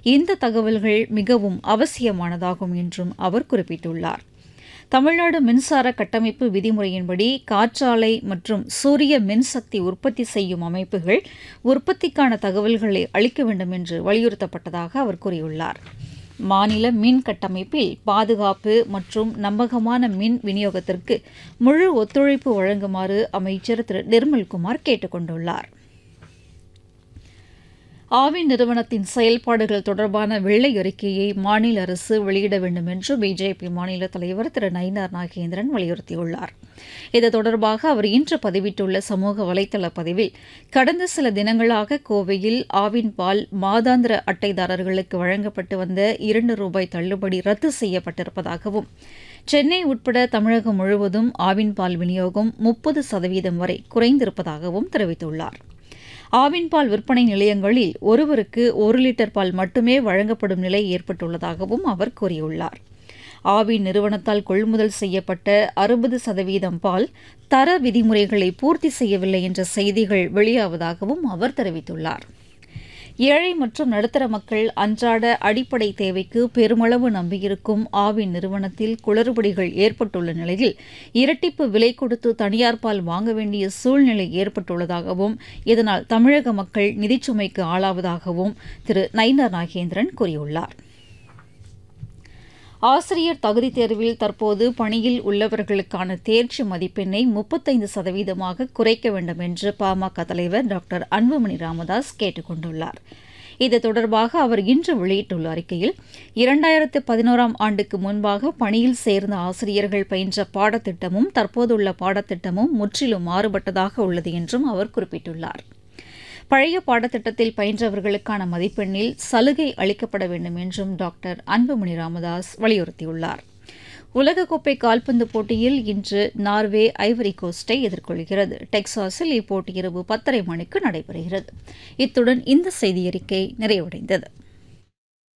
இந்த தகவல்கள் மிகவும் அவசியமானதாகும் என்றும் அவர் குறிப்பிட்டுள்ளார் தமிழ்நாடு மின்சார கட்டமைப்பு விதிமுறையின்படி காற்றாலை மற்றும் சூரிய மின்சக்தி உற்பத்தி செய்யும் அமைப்புகள் உற்பத்திக்கான தகவல்களை அளிக்க வேண்டும் என்று வலியுறுத்தப்பட்டதாக அவர் கூறியுள்ளார் மாநில மின் கட்டமைப்பில் பாதுகாப்பு மற்றும் நம்பகமான மின் விநியோகத்திற்கு முழு ஒத்துழைப்பு வழங்குமாறு அமைச்சர் திரு நிர்மல்குமார் கேட்டுக் கொண்டுள்ளார் ஆவின் நிறுவனத்தின் செயல்பாடுகள் தொடர்பான வெள்ளை அறிக்கையை மாநில அரசு வெளியிட வேண்டும் என்று பிஜேபி மாநில தலைவர் திரு நயினார் நாகேந்திரன் வலியுறுத்தியுள்ளார் இது தொடர்பாக அவர் இன்று பதிவிட்டுள்ள சமூக வலைதள பதிவில் கடந்த சில தினங்களாக கோவையில் ஆவின் பால் மாதாந்திர அட்டைதாரர்களுக்கு வழங்கப்பட்டு வந்த இரண்டு ரூபாய் தள்ளுபடி ரத்து செய்யப்பட்டிருப்பதாகவும் சென்னை உட்பட தமிழகம் முழுவதும் ஆவின் பால் விநியோகம் முப்பது சதவீதம் வரை குறைந்திருப்பதாகவும் தெரிவித்துள்ளார் ஆவின் பால் விற்பனை நிலையங்களில் ஒருவருக்கு ஒரு லிட்டர் பால் மட்டுமே வழங்கப்படும் நிலை ஏற்பட்டுள்ளதாகவும் அவர் கூறியுள்ளார் ஆவின் நிறுவனத்தால் கொள்முதல் செய்யப்பட்ட அறுபது சதவீதம் பால் தர விதிமுறைகளை பூர்த்தி செய்யவில்லை என்ற செய்திகள் வெளியாவதாகவும் அவர் தெரிவித்துள்ளார் ஏழை மற்றும் நடுத்தர மக்கள் அன்றாட அடிப்படை தேவைக்கு பெருமளவு நம்பியிருக்கும் ஆவின் நிறுவனத்தில் குளறுபடிகள் ஏற்பட்டுள்ள நிலையில் இரட்டிப்பு விலை கொடுத்து தனியார் பால் வாங்க வேண்டிய சூழ்நிலை ஏற்பட்டுள்ளதாகவும் இதனால் தமிழக மக்கள் நிதிச்சுமைக்கு ஆளாவதாகவும் திரு நயினார் நாகேந்திரன் கூறியுள்ளார் ஆசிரியர் தகுதித் தேர்வில் தற்போது பணியில் உள்ளவர்களுக்கான தேர்ச்சி மதிப்பெண்ணை முப்பத்தைந்து சதவீதமாக குறைக்க வேண்டும் என்று பாமக தலைவர் டாக்டர் அன்புமணி ராமதாஸ் கேட்டுக் கொண்டுள்ளார் இது தொடர்பாக அவர் இன்று வெளியிட்டுள்ள அறிக்கையில் இரண்டாயிரத்து பதினோராம் ஆண்டுக்கு முன்பாக பணியில் சேர்ந்த ஆசிரியர்கள் பயின்ற பாடத்திட்டமும் தற்போதுள்ள பாடத்திட்டமும் முற்றிலும் மாறுபட்டதாக உள்ளது என்றும் அவர் குறிப்பிட்டுள்ளார் பழைய பாடத்திட்டத்தில் பயின்றவர்களுக்கான மதிப்பெண்ணில் சலுகை அளிக்கப்பட வேண்டும் என்றும் டாக்டர் அன்புமணி ராமதாஸ் வலியுறுத்தியுள்ளார் உலகக்கோப்பை கால்பந்து போட்டியில் இன்று நார்வே ஐவரி கோஸ்டை எதிர்கொள்கிறது டெக்சாஸில் இப்போட்டி இரவு பத்தரை மணிக்கு நடைபெறுகிறது இத்துடன் இந்த செய்தியறிக்கை நிறைவடைந்தது